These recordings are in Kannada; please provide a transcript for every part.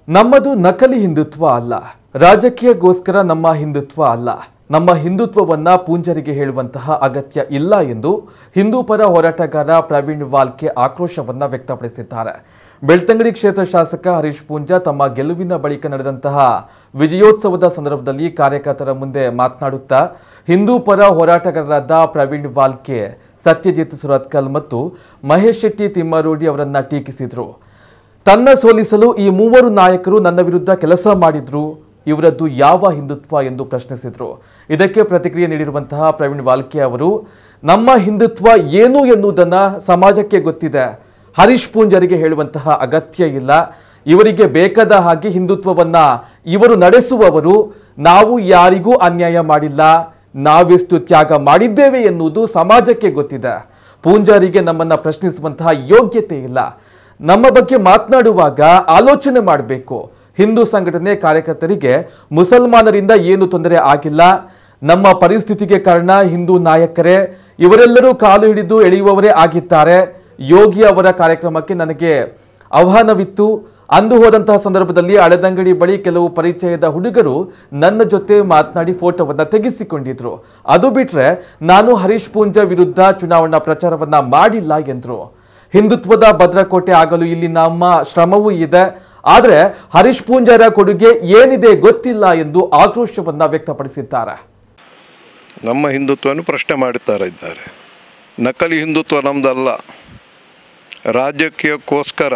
ನಮ್ಮದು ನಕಲಿ ಹಿಂದುತ್ವ ಅಲ್ಲ ರಾಜಕೀಯಗೋಸ್ಕರ ನಮ್ಮ ಹಿಂದುತ್ವ ಅಲ್ಲ ನಮ್ಮ ಹಿಂದುತ್ವವನ್ನ ಪೂಂಜರಿಗೆ ಹೇಳುವಂತಹ ಅಗತ್ಯ ಇಲ್ಲ ಎಂದು ಹಿಂದೂ ಪರ ಹೋರಾಟಗಾರ ಪ್ರವೀಣ್ ವಾಲ್ಕೆ ಆಕ್ರೋಶವನ್ನ ವ್ಯಕ್ತಪಡಿಸಿದ್ದಾರೆ ಬೆಳ್ತಂಗಡಿ ಕ್ಷೇತ್ರ ಶಾಸಕ ಹರೀಶ್ ಪೂಂಜಾ ತಮ್ಮ ಗೆಲುವಿನ ಬಳಿಕ ನಡೆದಂತಹ ವಿಜಯೋತ್ಸವದ ಸಂದರ್ಭದಲ್ಲಿ ಕಾರ್ಯಕರ್ತರ ಮುಂದೆ ಮಾತನಾಡುತ್ತಾ ಹಿಂದೂ ಪರ ಹೋರಾಟಗಾರರಾದ ಪ್ರವೀಣ್ ವಾಲ್ಕೆ ಸತ್ಯಜಿತ್ ಸುರತ್ಕಲ್ ಮತ್ತು ಮಹೇಶ್ ಶೆಟ್ಟಿ ತಿಮ್ಮಾರೋಡಿ ಅವರನ್ನ ಟೀಕಿಸಿದರು ತನ್ನ ಸೋಲಿಸಲು ಈ ಮೂವರು ನಾಯಕರು ನನ್ನ ವಿರುದ್ಧ ಕೆಲಸ ಮಾಡಿದ್ರು ಇವರದ್ದು ಯಾವ ಹಿಂದುತ್ವ ಎಂದು ಪ್ರಶ್ನಿಸಿದ್ರು ಇದಕ್ಕೆ ಪ್ರತಿಕ್ರಿಯೆ ನೀಡಿರುವಂತಹ ಪ್ರವೀಣ್ ವಾಲ್ಕೆ ಅವರು ನಮ್ಮ ಹಿಂದುತ್ವ ಏನು ಎನ್ನುವುದನ್ನ ಸಮಾಜಕ್ಕೆ ಗೊತ್ತಿದೆ ಹರೀಶ್ ಪೂಂಜರಿಗೆ ಹೇಳುವಂತಹ ಅಗತ್ಯ ಇಲ್ಲ ಇವರಿಗೆ ಬೇಕಾದ ಹಾಗೆ ಹಿಂದುತ್ವವನ್ನ ಇವರು ನಡೆಸುವವರು ನಾವು ಯಾರಿಗೂ ಅನ್ಯಾಯ ಮಾಡಿಲ್ಲ ನಾವೆಷ್ಟು ತ್ಯಾಗ ಮಾಡಿದ್ದೇವೆ ಎನ್ನುವುದು ಸಮಾಜಕ್ಕೆ ಗೊತ್ತಿದೆ ಪೂಂಜಾರಿಗೆ ನಮ್ಮನ್ನ ಪ್ರಶ್ನಿಸುವಂತಹ ಯೋಗ್ಯತೆ ಇಲ್ಲ ನಮ್ಮ ಬಗ್ಗೆ ಮಾತನಾಡುವಾಗ ಆಲೋಚನೆ ಮಾಡಬೇಕು ಹಿಂದೂ ಸಂಘಟನೆ ಕಾರ್ಯಕರ್ತರಿಗೆ ಮುಸಲ್ಮಾನರಿಂದ ಏನು ತೊಂದರೆ ಆಗಿಲ್ಲ ನಮ್ಮ ಪರಿಸ್ಥಿತಿಗೆ ಕಾರಣ ಹಿಂದೂ ನಾಯಕರೇ ಇವರೆಲ್ಲರೂ ಕಾಲು ಹಿಡಿದು ಎಳೆಯುವವರೇ ಆಗಿದ್ದಾರೆ ಯೋಗಿ ಅವರ ಕಾರ್ಯಕ್ರಮಕ್ಕೆ ನನಗೆ ಆಹ್ವಾನವಿತ್ತು ಅಂದು ಹೋದಂತಹ ಸಂದರ್ಭದಲ್ಲಿ ಹಳೆದಂಗಡಿ ಬಳಿ ಕೆಲವು ಪರಿಚಯದ ಹುಡುಗರು ನನ್ನ ಜೊತೆ ಮಾತನಾಡಿ ಫೋಟೋವನ್ನ ತೆಗೆಸಿಕೊಂಡಿದ್ರು ಅದು ಬಿಟ್ರೆ ನಾನು ಹರೀಶ್ ಪೂಂಜ ವಿರುದ್ಧ ಚುನಾವಣಾ ಪ್ರಚಾರವನ್ನ ಮಾಡಿಲ್ಲ ಎಂದ್ರು ಹಿಂದುತ್ವದ ಭದ್ರಕೋಟೆ ಆಗಲು ಇಲ್ಲಿ ನಮ್ಮ ಶ್ರಮವೂ ಇದೆ ಆದರೆ ಹರೀಶ್ ಪೂಂಜಾರ ಕೊಡುಗೆ ಏನಿದೆ ಗೊತ್ತಿಲ್ಲ ಎಂದು ಆಕ್ರೋಶವನ್ನ ವ್ಯಕ್ತಪಡಿಸಿದ್ದಾರೆ ನಮ್ಮ ಹಿಂದುತ್ವವನ್ನು ಪ್ರಶ್ನೆ ಮಾಡುತ್ತಾರೆ ಇದ್ದಾರೆ ನಕಲಿ ಹಿಂದುತ್ವ ನಮ್ಮದಲ್ಲ ರಾಜಕೀಯಕ್ಕೋಸ್ಕರ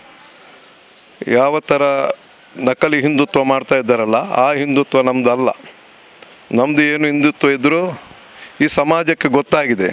ಯಾವ ಥರ ನಕಲಿ ಹಿಂದುತ್ವ ಮಾಡ್ತಾ ಇದ್ದಾರಲ್ಲ ಆ ಹಿಂದುತ್ವ ನಮ್ಮದಲ್ಲ ನಮ್ಮದು ಏನು ಹಿಂದುತ್ವ ಇದ್ದರೂ ಈ ಸಮಾಜಕ್ಕೆ ಗೊತ್ತಾಗಿದೆ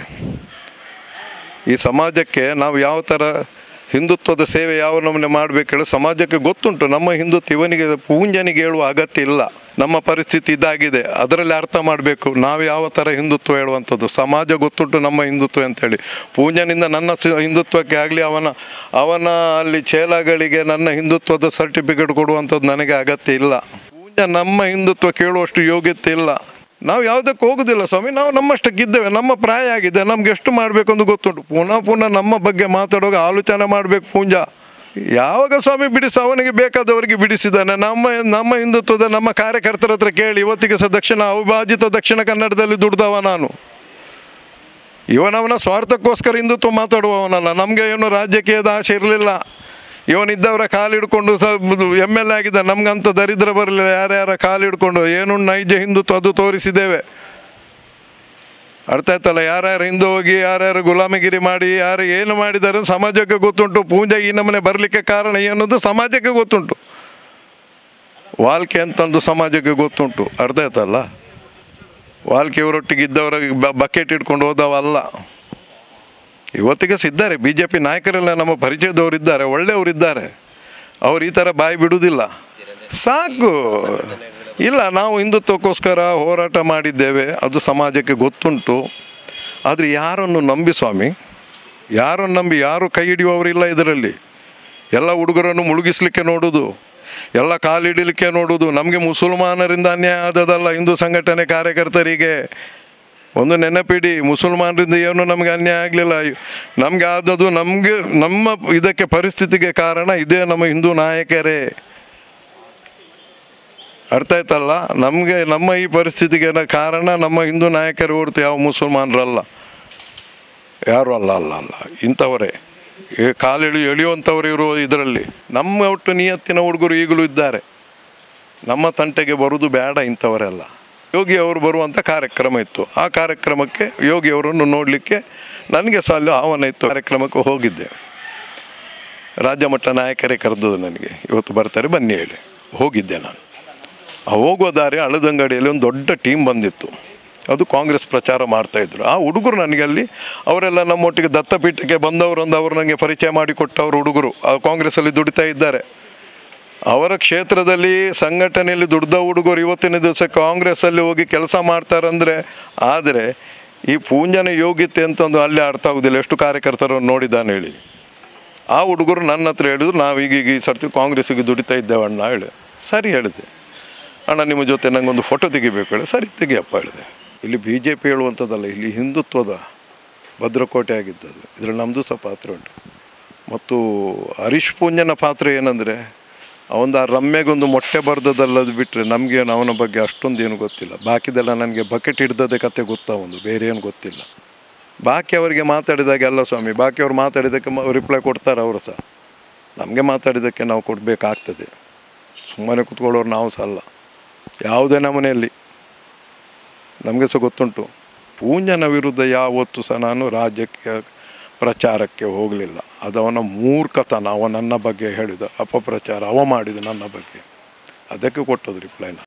ಈ ಸಮಾಜಕ್ಕೆ ನಾವು ಯಾವ ಥರ ಹಿಂದುತ್ವದ ಸೇವೆ ಯಾವ ನಮೂನೆ ಮಾಡಬೇಕು ಹೇಳಿ ಸಮಾಜಕ್ಕೆ ಗೊತ್ತುಂಟು ನಮ್ಮ ಹಿಂದುತ್ವ ಇವನಿಗೆ ಪೂಂಜನಿಗೆ ಹೇಳುವ ಅಗತ್ಯ ಇಲ್ಲ ನಮ್ಮ ಪರಿಸ್ಥಿತಿ ಇದಾಗಿದೆ ಅದರಲ್ಲಿ ಅರ್ಥ ಮಾಡಬೇಕು ನಾವು ಯಾವ ಥರ ಹಿಂದುತ್ವ ಹೇಳುವಂಥದ್ದು ಸಮಾಜ ಗೊತ್ತುಂಟು ನಮ್ಮ ಹಿಂದುತ್ವ ಅಂತೇಳಿ ಪೂಂಜನಿಂದ ನನ್ನ ಸ- ಹಿಂದುತ್ವಕ್ಕೆ ಆಗಲಿ ಅವನ ಅವನ ಅಲ್ಲಿ ಚೇಲಗಳಿಗೆ ನನ್ನ ಹಿಂದುತ್ವದ ಸರ್ಟಿಫಿಕೇಟ್ ಕೊಡುವಂಥದ್ದು ನನಗೆ ಅಗತ್ಯ ಇಲ್ಲ ಪೂಂಜ ನಮ್ಮ ಹಿಂದುತ್ವ ಕೇಳುವಷ್ಟು ಯೋಗ್ಯತೆ ಇಲ್ಲ ನಾವು ಯಾವುದಕ್ಕೆ ಹೋಗುದಿಲ್ಲ ಸ್ವಾಮಿ ನಾವು ನಮ್ಮಷ್ಟಕ್ಕಿದ್ದೇವೆ ನಮ್ಮ ಪ್ರಾಯ ಆಗಿದೆ ನಮ್ಗೆ ಎಷ್ಟು ಮಾಡಬೇಕು ಅಂತ ಗೊತ್ತುಂಟು ಪುನಃ ಪುನಃ ನಮ್ಮ ಬಗ್ಗೆ ಮಾತಾಡುವಾಗ ಆಲೋಚನೆ ಮಾಡಬೇಕು ಪೂಂಜ ಯಾವಾಗ ಸ್ವಾಮಿ ಬಿಡಿಸಿ ಅವನಿಗೆ ಬೇಕಾದವರಿಗೆ ಬಿಡಿಸಿದ್ದಾನೆ ನಮ್ಮ ನಮ್ಮ ಹಿಂದುತ್ವದ ನಮ್ಮ ಕಾರ್ಯಕರ್ತರ ಹತ್ರ ಕೇಳಿ ಇವತ್ತಿಗೆ ಸಹ ದಕ್ಷಿಣ ಅವಿಭಾಜಿತ ದಕ್ಷಿಣ ಕನ್ನಡದಲ್ಲಿ ದುಡ್ದವ ನಾನು ಇವನವನ ಸ್ವಾರ್ಥಕ್ಕೋಸ್ಕರ ಹಿಂದುತ್ವ ಮಾತಾಡುವವನಲ್ಲ ನಮಗೆ ಏನು ರಾಜಕೀಯದ ಆಸೆ ಇರಲಿಲ್ಲ ಇವನಿದ್ದವರ ಕಾಲಿಡ್ಕೊಂಡು ಸ ಎಮ್ ಎಲ್ ಎ ಆಗಿದ್ದ ನಮ್ಗಂತ ದರಿದ್ರ ಬರಲಿಲ್ಲ ಯಾರ್ಯಾರ ಕಾಲಿಡ್ಕೊಂಡು ಏನು ನೈಜ ಹಿಂದುತ್ವ ಅದು ತೋರಿಸಿದ್ದೇವೆ ಅರ್ಥ ಆಯ್ತಲ್ಲ ಯಾರ್ಯಾರು ಹಿಂದೆ ಹೋಗಿ ಯಾರ್ಯಾರು ಗುಲಾಮಗಿರಿ ಮಾಡಿ ಯಾರು ಏನು ಮಾಡಿದ್ದಾರೆ ಅಂತ ಸಮಾಜಕ್ಕೆ ಗೊತ್ತುಂಟು ಪೂಜೆ ಈ ನಮನೆ ಬರಲಿಕ್ಕೆ ಕಾರಣ ಏನನ್ನೋದು ಸಮಾಜಕ್ಕೆ ಗೊತ್ತುಂಟು ವಾಲ್ಕೆ ಅಂತಂದು ಸಮಾಜಕ್ಕೆ ಗೊತ್ತುಂಟು ಅರ್ಥ ಆಯ್ತಲ್ಲ ವಾಲ್ಕೆ ಇವರೊಟ್ಟಿಗೆ ಇದ್ದವರ ಬಕೆಟ್ ಇಟ್ಕೊಂಡು ಹೋದವಲ್ಲ ಇವತ್ತಿಗೆ ಸಹ ಇದ್ದಾರೆ ಬಿ ಜೆ ಪಿ ನಾಯಕರೆಲ್ಲ ನಮ್ಮ ಪರಿಚಯದವರಿದ್ದಾರೆ ಒಳ್ಳೆಯವರಿದ್ದಾರೆ ಅವ್ರು ಈ ಥರ ಬಾಯಿ ಬಿಡುವುದಿಲ್ಲ ಸಾಕು ಇಲ್ಲ ನಾವು ಹಿಂದುತ್ವಕ್ಕೋಸ್ಕರ ಹೋರಾಟ ಮಾಡಿದ್ದೇವೆ ಅದು ಸಮಾಜಕ್ಕೆ ಗೊತ್ತುಂಟು ಆದರೆ ಯಾರನ್ನು ನಂಬಿ ಸ್ವಾಮಿ ಯಾರನ್ನು ನಂಬಿ ಯಾರು ಕೈ ಹಿಡಿಯುವವರಿಲ್ಲ ಇದರಲ್ಲಿ ಎಲ್ಲ ಹುಡುಗರನ್ನು ಮುಳುಗಿಸ್ಲಿಕ್ಕೆ ನೋಡೋದು ಎಲ್ಲ ಕಾಲಿಡಲಿಕ್ಕೆ ನೋಡೋದು ನಮಗೆ ಮುಸಲ್ಮಾನರಿಂದ ಅನ್ಯಾಯ ಆದದಲ್ಲ ಹಿಂದೂ ಸಂಘಟನೆ ಕಾರ್ಯಕರ್ತರಿಗೆ ಒಂದು ನೆನಪಿಡಿ ಮುಸಲ್ಮಾನರಿಂದ ಏನು ನಮಗೆ ಅನ್ಯಾಯ ಆಗಲಿಲ್ಲ ನಮಗೆ ಆದದ್ದು ನಮಗೆ ನಮ್ಮ ಇದಕ್ಕೆ ಪರಿಸ್ಥಿತಿಗೆ ಕಾರಣ ಇದೇ ನಮ್ಮ ಹಿಂದೂ ನಾಯಕರೇ ಅರ್ಥ ಆಯ್ತಲ್ಲ ನಮಗೆ ನಮ್ಮ ಈ ಪರಿಸ್ಥಿತಿಗೆ ನ- ಕಾರಣ ನಮ್ಮ ಹಿಂದೂ ನಾಯಕರು ಹೊರತು ಯಾವ ಮುಸಲ್ಮಾನರಲ್ಲ ಯಾರು ಅಲ್ಲ ಅಲ್ಲ ಅಲ್ಲ ಇಂಥವರೇ ಈ ಕಾಲೆಳಿ ಎಳೆಯುವಂಥವ್ರು ಇರುವ ಇದರಲ್ಲಿ ನಮ್ಮ ಒಟ್ಟು ನಿಯತ್ತಿನ ಹುಡುಗರು ಈಗಲೂ ಇದ್ದಾರೆ ನಮ್ಮ ತಂಟೆಗೆ ಬರುವುದು ಬೇಡ ಇಂಥವರೆಲ್ಲ ಯೋಗಿ ಅವರು ಬರುವಂಥ ಕಾರ್ಯಕ್ರಮ ಇತ್ತು ಆ ಕಾರ್ಯಕ್ರಮಕ್ಕೆ ಯೋಗಿ ಅವರನ್ನು ನೋಡಲಿಕ್ಕೆ ನನಗೆ ಸಹ ಅಲ್ಲಿ ಆಹ್ವಾನ ಇತ್ತು ಕಾರ್ಯಕ್ರಮಕ್ಕೆ ಹೋಗಿದ್ದೆ ರಾಜ್ಯ ಮಟ್ಟ ನಾಯಕರೇ ಕರೆದದ್ದು ನನಗೆ ಇವತ್ತು ಬರ್ತಾರೆ ಬನ್ನಿ ಹೇಳಿ ಹೋಗಿದ್ದೆ ನಾನು ಆ ಹೋಗುವ ದಾರಿ ಹಳದಂಗಡಿಯಲ್ಲಿ ಒಂದು ದೊಡ್ಡ ಟೀಮ್ ಬಂದಿತ್ತು ಅದು ಕಾಂಗ್ರೆಸ್ ಪ್ರಚಾರ ಮಾಡ್ತಾಯಿದ್ರು ಆ ಹುಡುಗರು ನನಗೆ ಅಲ್ಲಿ ಅವರೆಲ್ಲ ನಮ್ಮೊಟ್ಟಿಗೆ ದತ್ತಪೀಠಕ್ಕೆ ಬಂದವರು ಒಂದು ಅವರು ನನಗೆ ಪರಿಚಯ ಮಾಡಿಕೊಟ್ಟವರು ಹುಡುಗರು ಆ ಕಾಂಗ್ರೆಸ್ಸಲ್ಲಿ ದುಡಿತಾ ಇದ್ದಾರೆ ಅವರ ಕ್ಷೇತ್ರದಲ್ಲಿ ಸಂಘಟನೆಯಲ್ಲಿ ದುಡ್ದ ಹುಡುಗರು ಇವತ್ತಿನ ದಿವಸ ಕಾಂಗ್ರೆಸ್ಸಲ್ಲಿ ಹೋಗಿ ಕೆಲಸ ಮಾಡ್ತಾರಂದರೆ ಆದರೆ ಈ ಪೂಂಜನ ಯೋಗ್ಯತೆ ಅಂತಂದು ಅಲ್ಲಿ ಅರ್ಥ ಆಗೋದಿಲ್ಲ ಎಷ್ಟು ಕಾರ್ಯಕರ್ತರನ್ನು ನೋಡಿದ್ದಾನೆ ಹೇಳಿ ಆ ಹುಡುಗರು ನನ್ನ ಹತ್ರ ಹೇಳಿದ್ರು ನಾವೀಗ ಈಗ ಈ ಸರ್ತಿ ಕಾಂಗ್ರೆಸ್ಸಿಗೆ ದುಡಿತಾ ಇದ್ದೇವೆ ಅಣ್ಣ ಹೇಳಿ ಸರಿ ಹೇಳಿದೆ ಅಣ್ಣ ನಿಮ್ಮ ಜೊತೆ ನನಗೊಂದು ಫೋಟೋ ತೆಗಿಬೇಕು ಹೇಳಿ ಸರಿ ತೆಗಿಯಪ್ಪ ಹೇಳಿದೆ ಇಲ್ಲಿ ಬಿ ಜೆ ಪಿ ಹೇಳುವಂಥದ್ದಲ್ಲ ಇಲ್ಲಿ ಹಿಂದುತ್ವದ ಭದ್ರಕೋಟೆ ಆಗಿದ್ದದು ಇದರಲ್ಲಿ ನಮ್ಮದು ಸಹ ಪಾತ್ರ ಉಂಟು ಮತ್ತು ಹರೀಶ್ ಪೂಂಜನ ಪಾತ್ರ ಏನಂದರೆ ಅವನ ಆ ರಮ್ಮೆಗೊಂದು ಮೊಟ್ಟೆ ಬರ್ದದಲ್ಲದು ಬಿಟ್ಟರೆ ನಮಗೇನು ಅವನ ಬಗ್ಗೆ ಅಷ್ಟೊಂದು ಏನು ಗೊತ್ತಿಲ್ಲ ಬಾಕಿದೆಲ್ಲ ನನಗೆ ಬಕೆಟ್ ಹಿಡ್ದದೆ ಕತೆ ಗೊತ್ತಾ ಒಂದು ಬೇರೆ ಏನು ಗೊತ್ತಿಲ್ಲ ಬಾಕಿ ಅವರಿಗೆ ಮಾತಾಡಿದಾಗ ಅಲ್ಲ ಸ್ವಾಮಿ ಬಾಕಿ ಅವ್ರು ಮಾತಾಡಿದ್ದಕ್ಕೆ ರಿಪ್ಲೈ ಕೊಡ್ತಾರೆ ಅವರು ಸಹ ನಮಗೆ ಮಾತಾಡಿದ್ದಕ್ಕೆ ನಾವು ಕೊಡಬೇಕಾಗ್ತದೆ ಸುಮ್ಮನೆ ಕೂತ್ಕೊಳ್ಳೋರು ನಾವು ಸಹ ಅಲ್ಲ ಯಾವುದೇ ನಮನೆಯಲ್ಲಿ ನಮಗೆ ಸಹ ಗೊತ್ತುಂಟು ಪೂಂಜನ ವಿರುದ್ಧ ಯಾವತ್ತೂ ಸಹ ನಾನು ರಾಜ್ಯಕ್ಕೆ ಪ್ರಚಾರಕ್ಕೆ ಹೋಗಲಿಲ್ಲ ಅದು ಅವನ ಮೂರ್ಖತನ ಅವ ನನ್ನ ಬಗ್ಗೆ ಹೇಳಿದ ಅಪಪ್ರಚಾರ ಅವ ಮಾಡಿದ ನನ್ನ ಬಗ್ಗೆ ಅದಕ್ಕೆ ಕೊಟ್ಟದ್ದು ರಿಪ್ಲೈನ